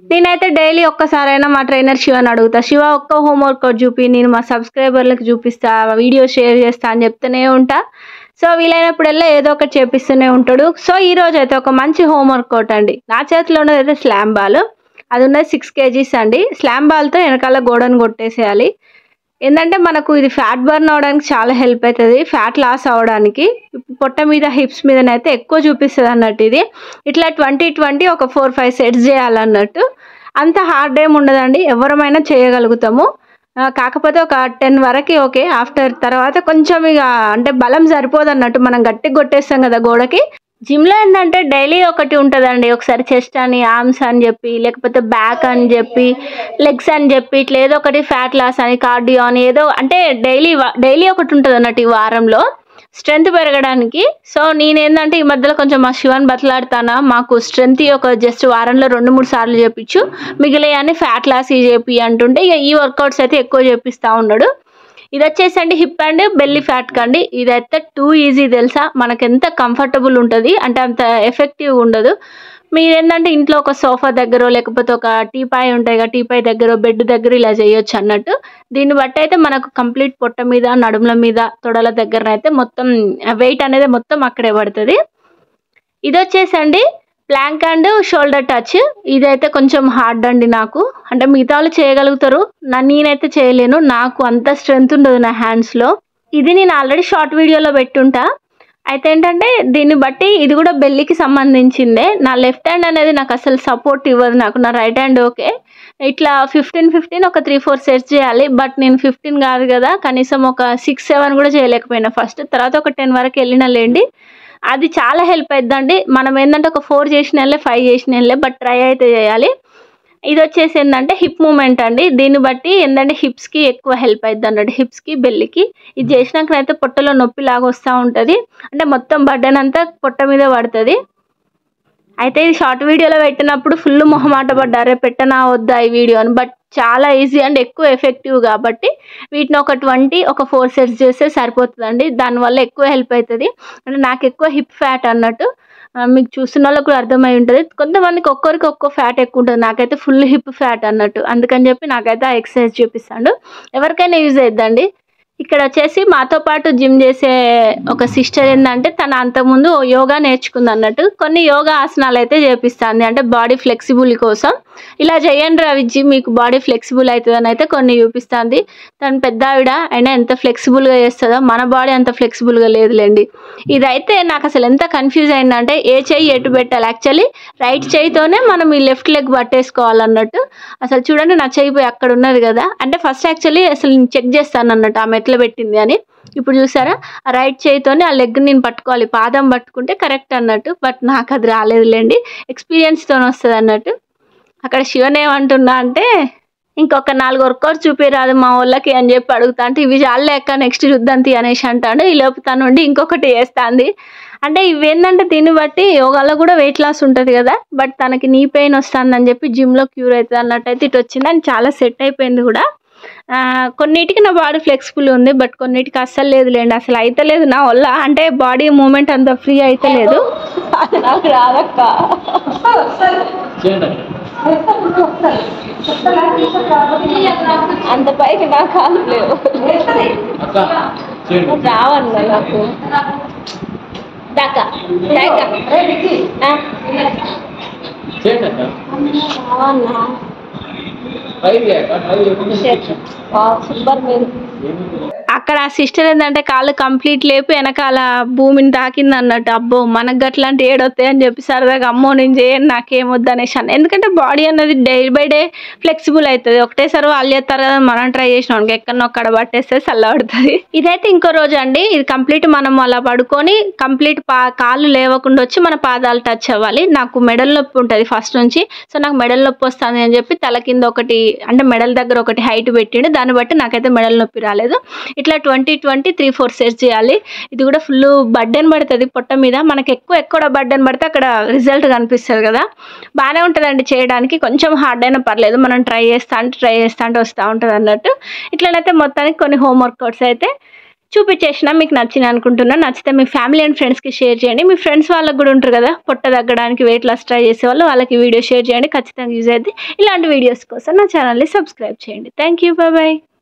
నేనైతే డైలీ ఒక్కసారైనా మా ట్రైనర్ శివని అడుగుతా శివ ఒక్క హోంవర్క్ చూపి నేను మా సబ్స్క్రైబర్లకు చూపిస్తా వీడియో షేర్ చేస్తా అని చెప్తూనే ఉంటా సో వీలైనప్పుడల్లా ఏదో ఒకటి చేపిస్తూనే ఉంటాడు సో ఈ రోజు అయితే ఒక మంచి హోంవర్క్ అవుట్ అండి నా చేతిలో ఉన్నది అయితే స్లామ్ బాల్ అది ఉన్నది సిక్స్ కేజీస్ అండి స్లామ్ బాల్తో వెనకాల గోడను కొట్టేసేయాలి ఏంటంటే మనకు ఇది ఫ్యాట్ బర్న్ అవడానికి చాలా హెల్ప్ అవుతుంది ఫ్యాట్ లాస్ అవడానికి పొట్ట మీద హిప్స్ మీదనైతే ఎక్కువ చూపిస్తుంది అన్నట్టు ఇది ఇట్లా ట్వంటీ ట్వంటీ ఒక ఫోర్ ఫైవ్ సెట్స్ చేయాలన్నట్టు అంత హార్డ్ ఏం ఉండదండి ఎవరమైనా చేయగలుగుతాము ఆ, కాకపోతే ఒక టెన్ వరకు ఓకే ఆఫ్టర్ తర్వాత కొంచెం ఇక అంటే బలం సరిపోదు అన్నట్టు మనం గట్టిగా కొట్టేస్తాం కదా గోడకి జిమ్లో ఏంటంటే డైలీ ఒకటి ఉంటుందండి ఒకసారి చెస్ట్ అని ఆర్మ్స్ అని చెప్పి లేకపోతే బ్యాక్ అని చెప్పి లెగ్స్ అని చెప్పి ఇట్లా ఏదో ఒకటి ఫ్యాట్ లాస్ అని కార్డియో అని ఏదో అంటే డైలీ డైలీ ఒకటి ఉంటుంది అన్నట్టు ఈ వారంలో స్ట్రెంత్ పెరగడానికి సో నేనేందంటే ఈ మధ్యలో కొంచెం మా శివాన్ బతలాడుతానా మాకు స్ట్రెంత్ ఒక జస్ట్ వారంలో రెండు మూడు సార్లు చేపించు మిగిలిన ఫ్యాట్ లాస్ ఇవి చేపి అంటుంటే ఇక ఈ వర్కౌట్స్ అయితే ఎక్కువ చేపిస్తూ ఉన్నాడు ఇది వచ్చేసండి హిప్ అండ్ బెల్లి ఫ్యాట్ కండి ఇదైతే టూ ఈజీ తెలుసా మనకు ఎంత కంఫర్టబుల్ ఉంటుంది అంటే అంత ఎఫెక్టివ్ ఉండదు మీరు ఏంటంటే ఇంట్లో ఒక సోఫా దగ్గర లేకపోతే ఒక టీపాయ్ ఉంటాయి కదా టీపాయ్ దగ్గర బెడ్ దగ్గర ఇలా చేయొచ్చు అన్నట్టు దీన్ని బట్టి అయితే మనకు కంప్లీట్ పొట్ట మీద నడుముల మీద తొడల దగ్గర అయితే మొత్తం వెయిట్ అనేది మొత్తం అక్కడే పడుతుంది ఇది వచ్చేసండి ప్లాంక్ అండ్ షోల్డర్ టచ్ ఇదైతే కొంచెం హార్డ్ అండి నాకు అంటే మిగతా వాళ్ళు చేయగలుగుతారు నా నేనైతే చేయలేను నాకు అంత స్ట్రెంగ్త్ ఉండదు నా హ్యాండ్స్లో ఇది నేను ఆల్రెడీ షార్ట్ వీడియోలో పెట్టుంటా అయితే ఏంటంటే దీన్ని బట్టి ఇది కూడా బెల్లికి సంబంధించిందే నా లెఫ్ట్ హ్యాండ్ అనేది నాకు అసలు సపోర్ట్ ఇవ్వదు నాకు నా రైట్ హ్యాండ్ ఓకే ఇట్లా ఫిఫ్టీన్ ఫిఫ్టీన్ ఒక త్రీ ఫోర్ సెట్స్ చేయాలి బట్ నేను ఫిఫ్టీన్ కాదు కదా కనీసం ఒక సిక్స్ సెవెన్ కూడా చేయలేకపోయినా ఫస్ట్ తర్వాత ఒక టెన్ వరకు వెళ్ళిన లేండి అది చాలా హెల్ప్ అవుతుందండి మనం ఏంటంటే ఒక ఫోర్ చేసిన వెళ్ళే ఫైవ్ చేసిన వెళ్ళే బట్ ట్రై అయితే చేయాలి ఇది వచ్చేసి ఏంటంటే హిప్ మూమెంట్ అండి దీన్ని బట్టి ఏంటంటే హిప్స్కి ఎక్కువ హెల్ప్ అవుతుంది అన్నట్టు హిప్స్కి బెల్లికి ఇది చేసినాకనైతే పొట్టలో నొప్పి లాగా వస్తూ ఉంటుంది అంటే మొత్తం బర్డెన్ అంతా పొట్ట మీద పడుతుంది అయితే ఇది షార్ట్ వీడియోలో పెట్టినప్పుడు ఫుల్ మొహమాట పడ్డారే పెట్టనా వద్దా ఈ వీడియో అని బట్ చాలా ఈజీ అండ్ ఎక్కువ ఎఫెక్టివ్ కాబట్టి వీటిని ఒక ట్వంటీ ఒక ఫోర్ సెట్స్ చేస్తే సరిపోతుందండి దానివల్ల ఎక్కువ హెల్ప్ అవుతుంది అంటే నాకు ఎక్కువ హిప్ ఫ్యాట్ అన్నట్టు ఆ, మీకు చూస్తున్న వాళ్ళకి కూడా అర్థమై ఉంటుంది కొంతమందికి ఒక్కరికి ఒక్కో ఫ్యాట్ ఎక్కువ ఉంటుంది నాకైతే ఫుల్ హిప్ ఫ్యాట్ అన్నట్టు అందుకని చెప్పి నాకైతే ఆ ఎక్సర్సైజ్ చూపిస్తాడు ఎవరికైనా యూజ్ అవుతుందండి ఇక్కడ వచ్చేసి మాతో పాటు జిమ్ చేసే ఒక సిస్టర్ ఏంటంటే తను అంతకుముందు యోగా నేర్చుకుంది అన్నట్టు కొన్ని యోగా ఆసనాలు అయితే చేపిస్తుంది అంటే బాడీ ఫ్లెక్సిబుల్ కోసం ఇలా చేయండి రవిజీ మీకు బాడీ ఫ్లెక్సిబుల్ అవుతుందని అయితే కొన్ని చూపిస్తుంది తను పెద్ద ఆవిడ అయినా ఎంత ఫ్లెక్సిబుల్గా చేస్తుందో మన బాడీ అంత ఫ్లెక్సిబుల్గా లేదులేండి ఇదైతే నాకు అసలు ఎంత కన్ఫ్యూజ్ అయిందంటే ఏ చెయ్యి ఎటు పెట్టాలి యాక్చువల్లీ రైట్ చేయితోనే మనం ఈ లెఫ్ట్ లెగ్ పట్టేసుకోవాలన్నట్టు అసలు చూడండి నా చెయ్యి పోయి అక్కడ ఉన్నది కదా అంటే ఫస్ట్ యాక్చువల్లీ అసలు నేను చెక్ చేస్తాను అన్నట్టు ఆమె ఎట్లా పెట్టింది అని ఇప్పుడు చూసారా ఆ రైట్ చేయితోనే ఆ లెగ్ నేను పట్టుకోవాలి పాదం పట్టుకుంటే కరెక్ట్ అన్నట్టు బట్ నాకు అది రాలేదులేండి ఎక్స్పీరియన్స్తో వస్తుంది అన్నట్టు అక్కడ శివన్ ఏమంటున్నా అంటే ఇంకొక నాలుగు వర్కౌట్ చూపిరాదు మా వాళ్ళకి అని చెప్పి అడుగుతా అంటే ఇవి చాలు లెక్క నెక్స్ట్ చూద్దాం తీ అనేసి అంటాడు ఈ లోపు తను ఉండి ఇంకొకటి చేస్తాంది అంటే ఇవి ఏంటంటే దీన్ని బట్టి యోగాలో కూడా వెయిట్ లాస్ ఉంటుంది కదా బట్ తనకి నీ పెయిన్ వస్తుంది అని చెప్పి జిమ్లో క్యూర్ అవుతుంది అన్నట్టయితే ఇటు వచ్చింది అని చాలా సెట్ అయిపోయింది కూడా ఆ, కొన్నిటికి నా బాడీ ఫ్లెక్సిబుల్ ఉంది బట్ కొన్నిటికి అస్సలు లేదులేండి అసలు అయితే లేదు నా వల్ల అంటే బాడీ మూమెంట్ అంత ఫ్రీ అయితే లేదు నాకు రాదక్క చేయండి అంత పైకి నా కాలు లేవు అక్క చేయండి రావన్న నాకు దాకా దాకా ఆ, చేయండి అక్క రావన్నా ట్రై చేయక ట్రై చేయకుండా సూపర్ మీరు ఏమీ అక్కడ ఆ సిస్టర్ ఏంటంటే కాళ్ళు కంప్లీట్ లేపి వెనకాల భూమిని తాకింది అన్నట్టు అబ్బో మనకు గట్లాంటి ఏడొస్తాయి అని చెప్పి సరదాగా అమ్మో నేను చేయను నాకేమొద్దు అనేసి అన్న ఎందుకంటే బాడీ అనేది డే బై డే ఫ్లెక్సిబుల్ అవుతుంది ఒకటేసారి వాళ్ళు చేస్తారు కదా మనం ట్రై చేసినాం ఎక్కడో అక్కడ పట్టేస్తే చల్లబడుతుంది ఇదైతే ఇంకో రోజు అండి ఇది కంప్లీట్ మనం అలా పడుకొని కంప్లీట్ పా కాళ్ళు లేవకుండా వచ్చి మన పాదాలు టచ్ అవ్వాలి నాకు మెడల్ నొప్పి ఉంటుంది ఫస్ట్ నుంచి సో నాకు మెడల్ నొప్పి వస్తుంది అని చెప్పి తల కింద ఒకటి అంటే మెడల్ దగ్గర ఒకటి హైట్ పెట్టిండు దాన్ని బట్టి నాకైతే మెడల్ నొప్పి రాలేదు ఇట్లా twenty twenty three four sets చేయాలి ఇది కూడా ఫుల్ బర్డెన్ పడుతుంది పొట్ట మీద మనకి ఎక్కువ ఎక్కువ బర్డెన్ పడితే అక్కడ రిజల్ట్ కనిపిస్తుంది కదా బాగానే ఉంటుందండి చేయడానికి కొంచెం హార్డ్ అయినా పర్లేదు మనం ట్రై చేస్తా అంటే ట్రై చేస్తా అంటే వస్తూ ఉంటుంది అన్నట్టు ఇట్లనైతే మొత్తానికి కొన్ని హోమ్ వర్కౌట్స్ అయితే చూపించేసిన మీకు నచ్చింది అనుకుంటున్నా నచ్చితే మీ ఫ్యామిలీ అండ్ ఫ్రెండ్స్కి షేర్ చేయండి మీ ఫ్రెండ్స్ వాళ్ళకి కూడా ఉంటారు కదా పొట్ట తగ్గడానికి వెయిట్ లాస్ ట్రై చేసే వాళ్ళు వాళ్ళకి వీడియో షేర్ చేయండి ఖచ్చితంగా యూజ్ అవుతుంది ఇలాంటి వీడియోస్ కోసం నా ఛానల్ని సబ్స్క్రైబ్ చేయండి థ్యాంక్ యూ బాయ్